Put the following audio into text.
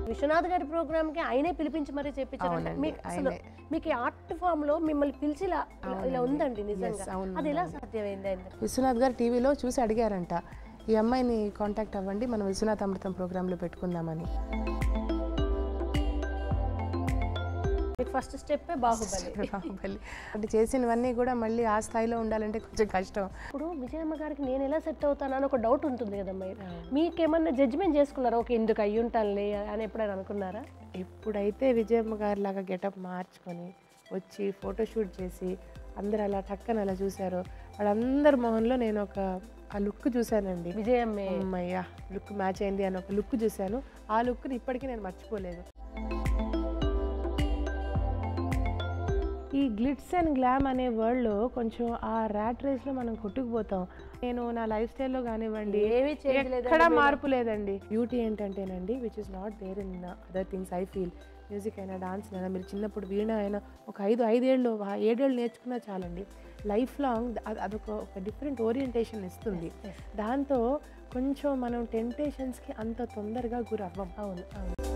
విశ్వనాథ్ గారి ప్రోగ్రామ్ కి ఆయనే పిలిపించి మరీ చెప్పించారు అవునండి, మీకు అసలు మీకు ఈ ఆర్ట్ ఫామ్ లో మిమ్మల్ని పిలిచి ఇలా ఇలా- ఇలా ఉందండి నిజంగా అవును, అది ఎలా సాధ్యమైంది ఆయన విశ్వనాథ్ గారు టీవీలో చూసి అడిగారంట ఈ అమ్మాయిని కాంటాక్ట్ అవ్వండి మనం విశ్వనాథ్ అమృతం ప్రోగ్రాంలో పెట్టుకుందామని మీకు ఫస్ట్ స్టెప్ బాహుబలి బాహుబలి అంటే చేసినవన్నీ కూడా మళ్ళీ ఆ స్థాయిలో ఉండాలంటే కొంచెం కష్టం ఇప్పుడు విజయమ్మ గారికి నేను ఎలా సెట్ అవుతానని ఒక డౌట్ ఉంటుంది కదమ్మా మీకేమన్నా జడ్జిమెంట్ చేసుకున్నారా ఓకే ఎందుకు అయ్యి ఉంటానులే అని ఎప్పుడైనా అనుకున్నారా ఎప్పుడైతే విజయమ్మ గారి లాగా గెటప్ మార్చుకొని వచ్చి ఫోటోషూట్ చేసి అందరు అలా టక్కన అలా చూశారో వాళ్ళందరి మొహంలో నేను ఒక ఆ లుక్ చూశానండి విజయమ్మే అమ్మయ్యా లుక్ మ్యాచ్ అయింది అని ఒక లుక్ చూశాను ఆ లుక్ని ఇప్పటికీ నేను మర్చిపోలేదు ఈ గ్లిట్స్ అండ్ గ్లామ్ అనే వరల్డ్లో కొంచెం ఆ ర్యాట్ రేస్లో మనం కొట్టుకుపోతాం నేను నా లైఫ్ స్టైల్లో కానివ్వండి ఏమీ change లేదండి ఎక్కడ మార్పు లేదండి బ్యూటీ ఏంటంటేనండి which is not there in other things I feel music అయినా డాన్స్ అయినా మీరు చిన్నప్పుడు వీణ అయినా ఒక ఐదు ఐదేళ్ళు ఆ ఏడేళ్ళు నేర్చుకున్నా చాలండి లైఫ్ లాంగ్ అదొక ఒక డిఫరెంట్ ఓరియంటేషన్ ఇస్తుంది దాంతో కొంచెం మనం టెంప్టేషన్స్కి అంత తొందరగా గురవ్వం అవును అవును